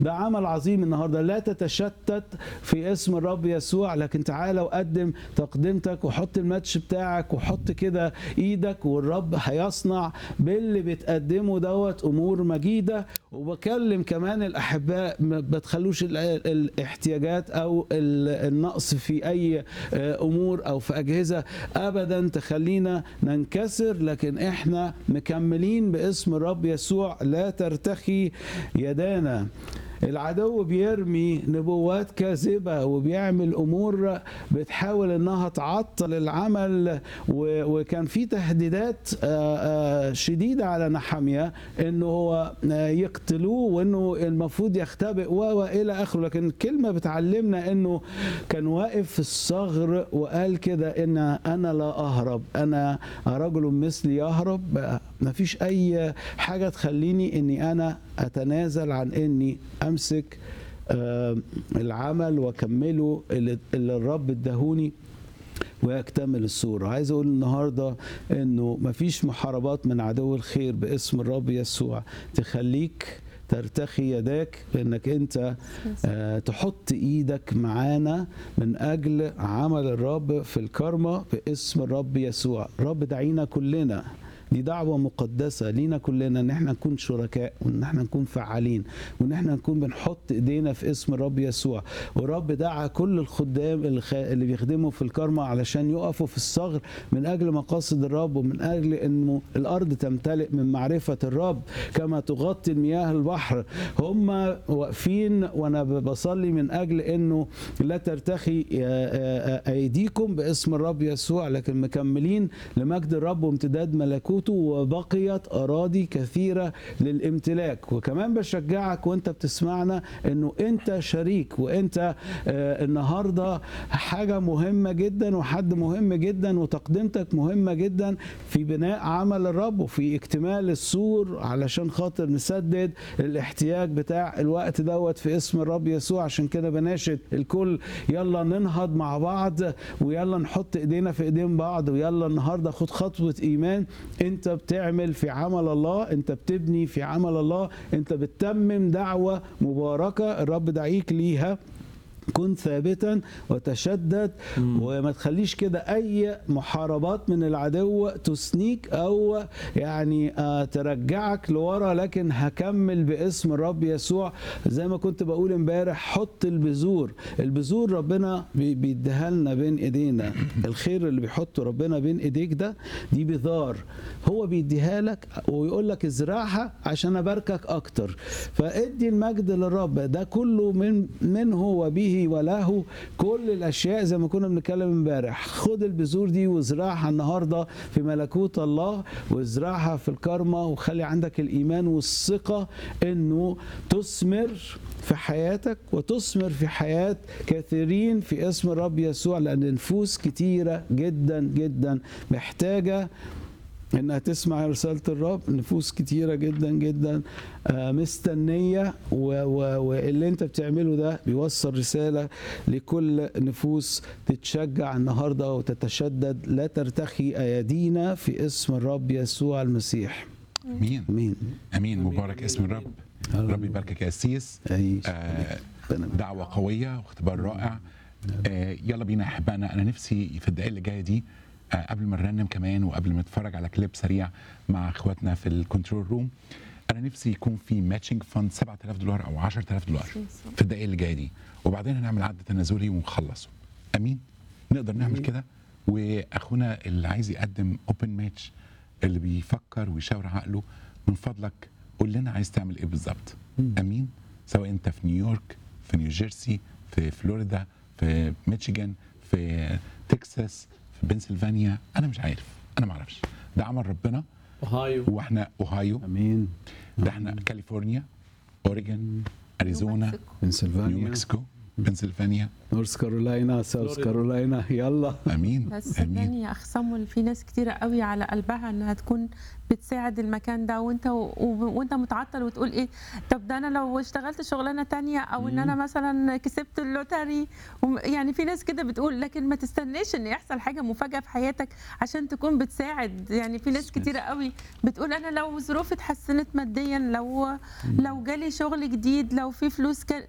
ده عمل عظيم النهارده لا تتشتت في اسم الرب يسوع لكن تعالى وقدم تقدمتك وحط الماتش بتاعك وحط كده ايدك والرب هيصنع باللي بتقدمه دوت امور مجيده وبكلم كمان الاحباء ما تخلوش ال- ال- الاحتياجات او ال- النقص في اي آه، امور او في اجهزه ابدا تخلينا ننكسر لكن احنا مكملين باسم الرب يسوع لا ترتخي يدانا العدو بيرمي نبوات كاذبة وبيعمل أمور بتحاول إنها تعطل العمل و- وكان في تهديدات آه، آه، شديدة على نحمية إنه هو آه، يقتلوه وإنه المفروض يختبئ و- وإلى آخره لكن الكلمة بتعلمنا إنه كان واقف في الصغر وقال كده إن أنا لا أهرب أنا رجل مثلي يهرب آه، مفيش أي حاجة تخليني إني أنا أتنازل عن إني امسك آه، العمل واكمله اللي اللي الرب اداهوني ويكتمل الصورة عايز أقول النهاردة أنه مفيش محاربات من عدو الخير باسم الرب يسوع تخليك ترتخي يداك لأنك أنت آه، تحط إيدك معانا من أجل عمل الرب في الكرمة باسم الرب يسوع رب دعينا كلنا دي دعوة مقدسة لينا كلنا ان احنا نكون شركاء وان احنا نكون فعالين وان احنا نكون بنحط ايدينا في اسم الرب يسوع والرب دعا كل الخدام اللي خ- اللي بيخدموا في الكرمة علشان يقفوا في الصغر من اجل مقاصد الرب ومن اجل انه الارض تمتلئ من معرفة الرب كما تغطي المياه البحر هم واقفين وانا ب- بصلي من اجل انه لا ترتخي آه، آه، آه، ايديكم باسم الرب يسوع لكن مكملين لمجد الرب وامتداد ملكوته وبقيت اراضي كثيره للامتلاك وكمان بشجعك وانت بتسمعنا انه انت شريك وانت آه، النهارده حاجه مهمه جدا وحد مهم جدا وتقدمتك مهمه جدا في بناء عمل الرب وفي اكتمال السور علشان خاطر نسدد الاحتياج بتاع الوقت دوت في اسم الرب يسوع عشان كده بناشد الكل يلا ننهض مع بعض ويلا نحط ايدينا في ايدين بعض ويلا النهارده خد خطوه ايمان انت بتعمل في عمل الله انت بتبني في عمل الله انت بتتمم دعوه مباركه الرب دعيك ليها كن ثابتا وتشدد وما تخليش كده اي محاربات من العدو تسنيك او يعني آه، ترجعك لورا لكن هكمل باسم الرب يسوع زي ما كنت بقول امبارح حط البذور البذور ربنا بي- بيديها لنا بين ايدينا الخير اللي بيحطه ربنا بين ايديك ده دي بذار هو بيديها لك ويقول لك ازرعها عشان اباركك اكتر فادي المجد للرب ده كله من منه وبه وله كل الاشياء زي ما كنا بنتكلم امبارح خد البذور دي وازرعها النهارده في ملكوت الله وازرعها في الكرمه وخلي عندك الايمان والثقه انه تثمر في حياتك وتثمر في حياه كثيرين في اسم الرب يسوع لان نفوس كتيره جدا جدا محتاجه انها تسمع رساله الرب نفوس كتيره جدا جدا آه، مستنيه و- و- واللي انت بتعمله ده بيوصل رساله لكل نفوس تتشجع النهارده وتتشدد لا ترتخي ايادينا في اسم الرب يسوع المسيح امين امين امين مبارك اسم الرب رب يباركك يا قسيس أعيش. آه ربنا يبارك. دعوه قويه واختبار رائع آه يلا بينا يا احبائنا انا نفسي في الدقائق اللي جايه دي آه قبل ما نرنم كمان وقبل ما نتفرج على كليب سريع مع اخواتنا في الكنترول روم انا نفسي يكون في ماتشنج فند 7000 دولار او 10000 دولار في الدقائق اللي جايه دي وبعدين هنعمل عد تنازلي ونخلصه امين نقدر نعمل كده واخونا اللي عايز يقدم اوبن ماتش اللي بيفكر ويشاور عقله من فضلك قول لنا عايز تعمل ايه بالظبط امين سواء انت في نيويورك في نيوجيرسي في فلوريدا في ميشيغان في تكساس في بنسلفانيا انا مش عارف انا ما اعرفش ده عمل ربنا اوهايو واحنا اوهايو امين ده احنا كاليفورنيا اوريجون اريزونا نيو بنسلفانيا مكسيكو بنسلفانيا نورث كارولاينا ساوث فلوريدا. كارولاينا يلا امين بس امين صدقني يا اخ صامويل في ناس كتيرة قوي على قلبها انها تكون بتساعد المكان ده وانت و... وانت متعطل وتقول ايه طب ده انا لو اشتغلت شغلانه تانية او ان انا مثلا كسبت اللوتري وم- يعني في ناس كده بتقول لكن ما تستناش ان يحصل حاجه مفاجاه في حياتك عشان تكون بتساعد يعني في ناس كتيرة قوي بتقول انا لو ظروفي اتحسنت ماديا لو لو جالي شغل جديد لو في فلوس كان